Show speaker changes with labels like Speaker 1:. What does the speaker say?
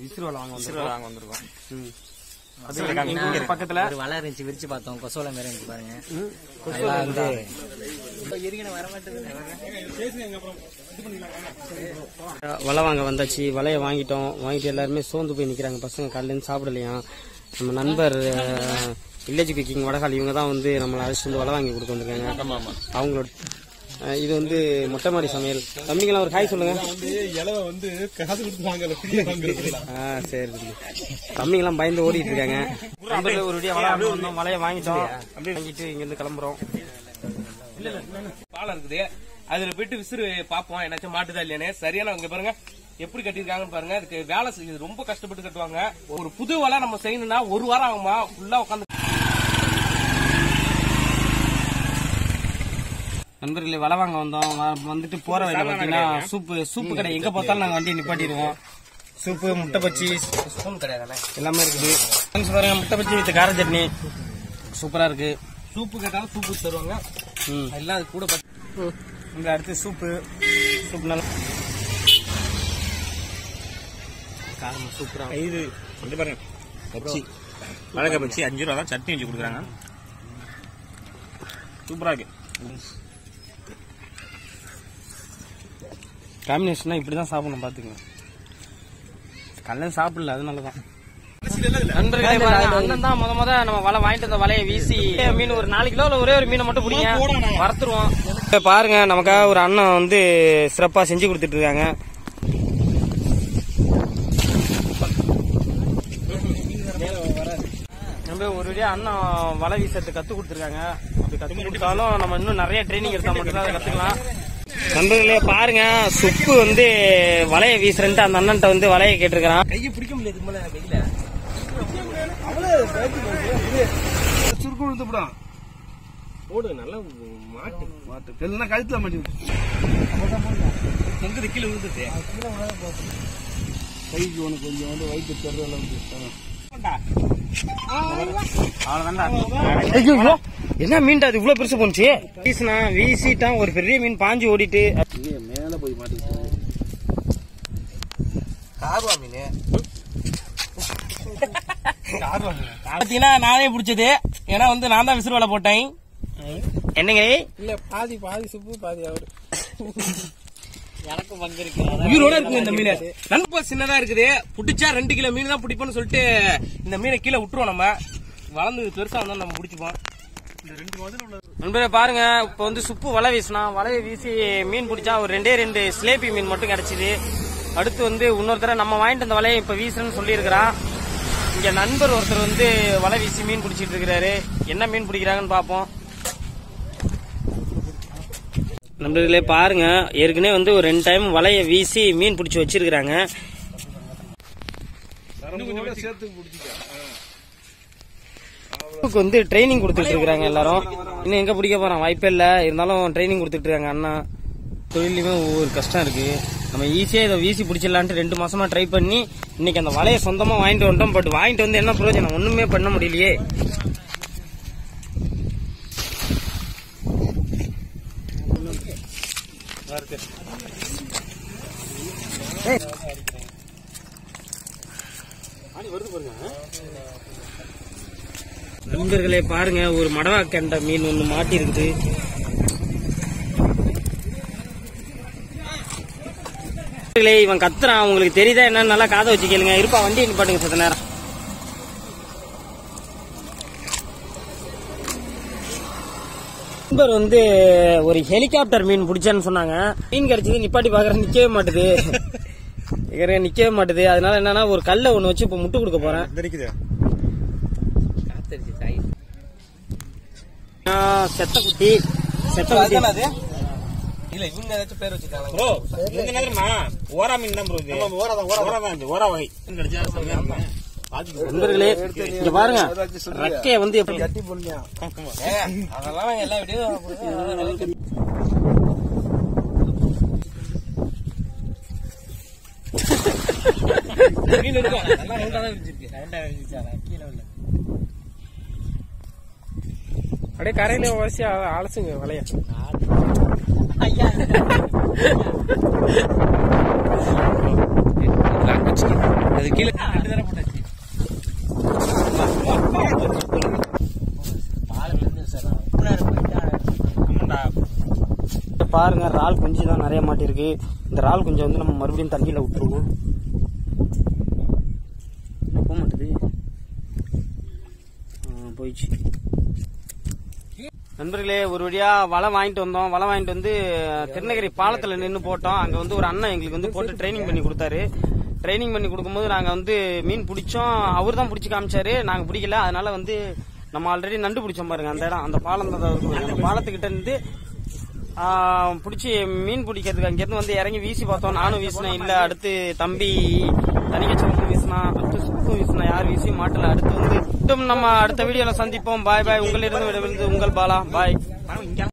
Speaker 1: விசிறு வலை வாங்க
Speaker 2: விசிறு
Speaker 1: வந்திருக்கோம்
Speaker 2: வாங்க வந்திருக்கோம்
Speaker 1: ம். அது எங்க ஊர் பக்கத்துல
Speaker 3: ஒரு வலை இருந்துச்சு விரிச்சு பார்த்தோம் கொசோல மாரி இருந்துச்சு பாருங்க
Speaker 1: ம்.
Speaker 3: நல்லா வந்து
Speaker 1: வலை வாங்க வந்தாச்சு வலையை வாங்கிட்டோம் வாங்கிட்டு எல்லாருமே சோர்ந்து போய் நிக்கிறாங்க பசங்க காலையிலேருந்து சாப்பிடலையா நம்ம நண்பர் வில்லேஜ் குக்கிங் வடகால் இவங்க தான் வந்து நம்மளை அழைச்சிட்டு வந்து வலை வாங்கி கொடுக்க வந்திருக்காங்க அவங்களோட அஹ், இது வந்து மொட்டை மாடி சமையல் தம்பிங்களாம் ஒரு காய் சொல்லுங்க
Speaker 4: இலவ வந்து காசு கொடுத்து வாங்கல ஃப்ரீயா வாங்குறது
Speaker 1: ஆ சரி தம்பி. தம்பிங்கெல்லாம் பயந்து ஓடிட்டு இருக்காங்க நண்பர்களே, ஒரு விடிய வலை வாங்க வந்தோம் வலையை வாங்கிட்டோம் வாங்கிட்டு இங்க இருந்து கிளம்புறோம்
Speaker 2: பாலம் இருக்குது அதுல போயிட்டு விசிறு பாப்போம் என்னாச்சும் மாட்டுதா இல்லையானே சரியான இங்க பாருங்க எப்படி கட்டிருக்காங்கன்னு பாருங்க அதுக்கு வேலை செய்யுது ரொம்ப கஷ்டப்பட்டு கட்டுவாங்க ஒரு புது வலை நம்ம செய்யணும்னா ஒரு வாரம் ஆகுமா ஃபுல்லா உட்காந்து
Speaker 1: நண்பர்களே வலை வாங்க வந்தோம் வ- வந்துட்டு போற வழியில பாத்தீங்கன்னா சூப்பு சூப்பு கடை எங்க பார்த்தாலும் நாங்க வண்டி நிப்பாட்டிடுவோம் சூப்பு முட்டை பச்சி
Speaker 2: ஸ்பூன் கிடையாது
Speaker 1: எல்லாமே இருக்குது ஃப்ரெண்ட்ஸ் பாருங்க முட்டை பச்சி வித் கார சட்னி சூப்பரா இருக்கு
Speaker 2: சூப்பு கேட்டாலும் சூப்பு தருவாங்க
Speaker 1: ம்.
Speaker 2: எல்லாம் அது கூட பச்சை
Speaker 1: இங்க அடுத்து சூப்பு சூப் நல்லா காரம் சூப்பரா
Speaker 5: இது வந்து பாருங்க பச்சி மிளகா பச்சி அஞ்சு ரூபா தான் சட்னி வச்சு கொடுக்குறாங்க சூப்பரா இருக்கு
Speaker 1: காம்பினேஷனா இப்படிதான் சாப்பிடணும் பாத்துக்கங்க கல்ல சாப்பிடல அதனாலதான் நண்பர்களே பாருங்க, அண்ணன் தான் முத முத நம்ம வலை வாங்கிட்டு வந்த வலையை வீசி மீன் ஒரு நாலு கிலோல ஒரே ஒரு மீனை மட்டும் பிடிங்க வறுத்துருவோம் இப்ப பாருங்க நமக்காக ஒரு அண்ணன் வந்து சிறப்பா செஞ்சு கொடுத்துட்டு இருக்காங்க நம்ம ஒரு வழியா அண்ணன் வலை வீசத்து கத்து கொடுத்துருக்காங்க அப்படி கத்து கொடுத்தாலும் நம்ம இன்னும் நிறைய ட்ரைனிங் எடுத்தா மட்டும் தான் அதை கத்துக்கலாம் நண்பர்களே பாருங்க சுப்பு வந்து வலைய வீசுறேன்ட்டு அந்த அண்ணன்ட்ட வந்து வலைய கேட்டிருக்கிறான்
Speaker 2: கையை பிடிக்க முடியாது இதுக்கு மேல வெயில
Speaker 4: சுருக்கு விழுந்துப்படான்
Speaker 2: போடு நல்லா மாட்டு
Speaker 4: மாட்டு எல்லாம் கழுத்துல மாட்டி
Speaker 2: எங்க கீழே விழுந்துட்டு
Speaker 4: கைக்கு உனக்கு கொஞ்சம் வந்து வயிற்று தெரியல வந்து
Speaker 1: ஐயோ என்ன மீன்டா அது இவ்வளவு பெருசு போனுச்சு வீசினா வீசிட்டான் ஒரு பெரிய மீன் பாஞ்சு ஓடிட்டு
Speaker 4: மேல போய் மாட்டிக்கிட்டு
Speaker 2: கார்வா மீன் பாத்தீங்கன்னா நானே பிடிச்சது ஏன்னா வந்து நான் தான் விசிறு வலை போட்டேன்
Speaker 1: என்னங்க
Speaker 4: இல்ல பாதி பாதி சுப்பு பாதி அவரு
Speaker 3: எனக்கு பங்கு இருக்கு
Speaker 2: உயிரோட இருக்கு இந்த மீன் நண்பா சின்னதா இருக்குது புடிச்சா ரெண்டு கிலோ மீன் தான் பிடிப்போம்னு சொல்லிட்டு இந்த மீனை கீழே விட்டுருவோம் நம்ம வளர்ந்து பெருசா வந்தா நம்ம பிடிச்சிப்போம்
Speaker 1: நண்பரே பாருங்க இப்ப வந்து சுப்பு வலை வீசினா வலையை வீசி மீன் பிடிச்சா ஒரு ரெண்டே ரெண்டு சிலேபி மீன் மட்டும் கிடைச்சிது அடுத்து வந்து இன்னொருத்தர நம்ம வாங்கிட்டு வந்த வலையை இப்ப வீசுறேன்னு சொல்லியிருக்கிறான் இங்க நண்பர் ஒருத்தர் வந்து வலை வீசி மீன் பிடிச்சிட்டு இருக்கிறாரு என்ன மீன் பிடிக்கிறாங்கன்னு பாப்போம் நண்பர்களே பாருங்க ஏற்கனவே வந்து ஒரு ரெண்டு டைம் வலையை வீசி மீன் பிடிச்சி வச்சிருக்கிறாங்க
Speaker 4: சேர்த்து பிடிச்சிக்க
Speaker 1: சுப்புக்கு வந்து ட்ரைனிங் கொடுத்துட்டு இருக்காங்க எல்லாரும் இன்னும் எங்க பிடிக்க போறான் வாய்ப்பே இல்ல இருந்தாலும் ட்ரைனிங் கொடுத்துட்டு இருக்காங்க அண்ணா தொழிலுமே ஒவ்வொரு கஷ்டம் இருக்கு நம்ம ஈஸியா இதை வீசி பிடிச்சிடலான்ட்டு ரெண்டு மாசமா ட்ரை பண்ணி இன்னைக்கு அந்த வலையை சொந்தமா வாங்கிட்டு வந்துட்டோம் பட் வாங்கிட்டு வந்து என்ன பிரயோஜனம் ஒண்ணுமே பண்ண முடியலையே நண்பர்களே பாருங்க ஒரு மடவா கண்ட மீன் ஒண்ணு மாட்டி இருக்குது நண்பர்களே, இவன் கத்துறான் உங்களுக்கு தெரியுதா என்னன்னு நல்லா காதை வச்சு கேளுங்க இருப்பா வண்டியை நிப்பாட்டுங்க சத்த நேரம் நண்பர் வந்து ஒரு ஹெலிகாப்டர் மீன் பிடிச்சான்னு சொன்னாங்க மீன் கிடைச்சது நிப்பாட்டி பாக்குறேன் நிக்கவே மாட்டுது இங்க நிக்கவே மாட்டுது அதனால என்னன்னா ஒரு கல்லை ஒண்ணு வச்சு இப்ப முட்டு கொடுக்க போறேன்
Speaker 4: தெரிக்குது
Speaker 1: ஆ, செத்த குட்டி செத்த குட்டி
Speaker 2: அது இல்ல இவங்க ஏதாச்சும் பேர் வச்சிருக்காங்க
Speaker 5: ப்ரோ இந்த நேரமா ஓரா மீன் தான் ப்ரோ இது ஓரா தான் ஓரா தான் இது ஓரா வகை கிடைச்சா செம்மையா இருக்கும். பாத்துக்கோ.
Speaker 1: நண்பர்களே இங்க பாருங்க ரெக்கைய வந்து எப்படி
Speaker 4: கட்டி போடலையா
Speaker 2: அதெல்லாம் எல்லா வீடியோ மீன் இருக்கும் நல்லா ரவுண்டா தான் இருந்துச்சு
Speaker 3: கீழே உள்ள
Speaker 1: அப்படியே கரையில வரிசை அலசுங்க வலைய
Speaker 2: லாக் வச்சுக்க அது கீழே ரெண்டு தடவை போட்டாச்சு
Speaker 5: ஆமாண்டா
Speaker 1: பாருங்க இறால் குஞ்சு தான் நிறைய மாட்டிருக்கு இந்த இறால் குஞ்சை வந்து நம்ம மறுபடியும் தண்ணியில விட்டுருவோம் போக மாட்டுது ஆ, போயிடுச்சு நண்பர்களே ஒரு வழியா வலை வாங்கிட்டு வந்தோம் வலை வாங்கிட்டு வந்து திருநகரி பாலத்துல நின்று போட்டோம் அங்க வந்து ஒரு அண்ணன் எங்களுக்கு வந்து போட்டு ட்ரைனிங் பண்ணி கொடுத்தாரு ட்ரைனிங் பண்ணி கொடுக்கும்போது நாங்க வந்து மீன் பிடிச்சோம் அவர் தான் பிடிச்சி காமிச்சாரு நாங்க பிடிக்கல அதனால வந்து நம்ம ஆல்ரெடி நண்டு பிடிச்சோம் பாருங்க அந்த இடம் அந்த பாலம் தான் இருக்கு. அந்த பாலத்துக்கிட்ட இருந்து பிடிச்சி மீன் பிடிக்கிறதுக்கு அங்கிருந்து வந்து இறங்கி வீசி பார்த்தோம் நானும் வீசினேன் இல்ல அடுத்து தம்பி தனிக்கச்சவங்க வீசினா அடுத்து சுக்கும் வீசினா யார் வீசி மாட்டல அடுத்து வந்து மீண்டும் நம்ம அடுத்த வீடியோல சந்திப்போம் பாய் பாய் உங்களிடம் விடைபெறுவது உங்கள் பாலா பாய்